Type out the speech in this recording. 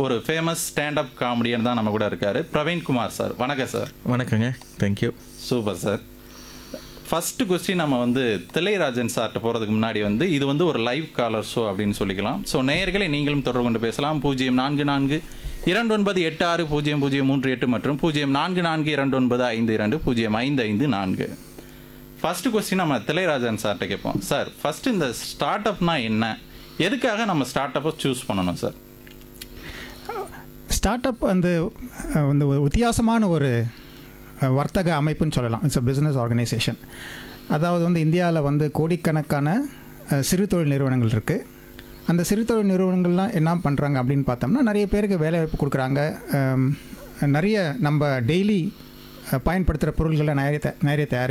ஒரு famous standup comedian தான் நம்ம கூட இருக்காரு பிரவீன்குமார் சார் வணக்கம் சார் வணக்கங்க thank you super sir first question நம்ம வந்து திளையராஜன் சார்கிட்ட போகிறதுக்கு முன்னாடி வந்து இது வந்து ஒரு லைவ் காலர் ஷோ அப்படின்னு சொல்லிக்கலாம் ஸோ நேயர்களை நீங்களும் தொடர்பு கொண்டு பேசலாம் பூஜ்ஜியம் நான்கு நான்கு இரண்டு ஒன்பது எட்டு ஆறு பூஜ்ஜியம் பூஜ்ஜியம் மூன்று எட்டு மற்றும் பூஜ்ஜியம் நான்கு நான்கு இரண்டு ஒன்பது ஐந்து இரண்டு பூஜ்ஜியம் ஐந்து ஐந்து நான்கு ஃபர்ஸ்ட் கொஸ்டின் நம்ம திளையராஜன் சார்கிட்ட கேட்போம் சார் ஃபர்ஸ்ட் இந்த ஸ்டார்ட் அப்னா என்ன எதுக்காக நம்ம ஸ்டார்ட் அப்பை சூஸ் பண்ணணும் சார் ஸ்டார்ட் அப் வந்து அஹ், வந்து ஒரு வித்தியாசமான ஒரு அஹ், வர்த்தக அமைப்புன்னு சொல்லலாம் இட்ஸ் அ பிஸ்னஸ் ஆர்கனைசேஷன் அதாவது வந்து இந்தியாவில் வந்து கோடிக்கணக்கான அஹ், சிறு தொழில் நிறுவனங்கள் இருக்குது அந்த சிறு தொழில் நிறுவனங்கள்லாம் என்ன பண்ணுறாங்க அப்படின்னு பார்த்தோம்னா நிறைய பேருக்கு வேலைவாய்ப்பு கொடுக்குறாங்க அம், நிறைய நம்ம டெய்லி பயன்படுத்துகிற பொருள்களை நிறைய த- நிறைய தயாரி